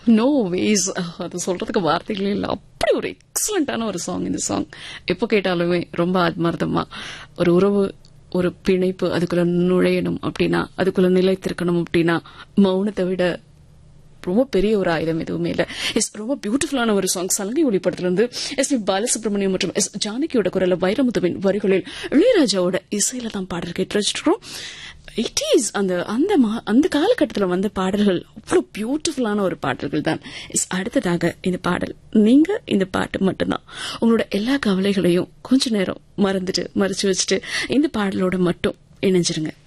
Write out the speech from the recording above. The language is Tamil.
நோ வேஸ் அது சொல்றதுக்கு வார்த்தைகளே இல்லை அப்படி ஒரு எக்ஸலண்டான ஒரு சாங் இந்த சாங் எப்போ கேட்டாலுமே ரொம்ப ஆத்மார்த்தமா ஒரு உறவு ஒரு பிணைப்பு அதுக்குள்ள நுழையணும் அப்படின்னா அதுக்குள்ள நிலைத்திருக்கணும் அப்படின்னா மௌனத்தை விட ரொம்ப பெரிய ஒரு ஆயுதம் எதுவுமே இல்ல எஸ் ரொம்ப பியூட்டிஃபுல்லான ஒரு சாங் சலங்கை ஒளிப்படத்துல இருந்து எஸ் பி பாலசுப்ரமணியம் மற்றும் எஸ் ஜானகியோட குரல வைரமுத்துவின் வரிகளில் இளையராஜாவோட இசையில தான் பாடல் கேட்டு வச்சிருக்கோம் இட் இஸ் அந்த அந்த மா- அந்த காலகட்டத்தில் வந்த பாடல்கள் அவ்வளவு பியூட்டிஃபுல்லான ஒரு பாடல்கள் தான் இஸ் அடுத்ததாக இந்த பாடல் நீங்க இந்த பாட்டு மட்டும்தான் உங்களோட எல்லா கவலைகளையும் கொஞ்ச நேரம் மறந்துட்டு மறைச்சு வச்சுட்டு இந்த பாடலோட மட்டும் இணைஞ்சிருங்க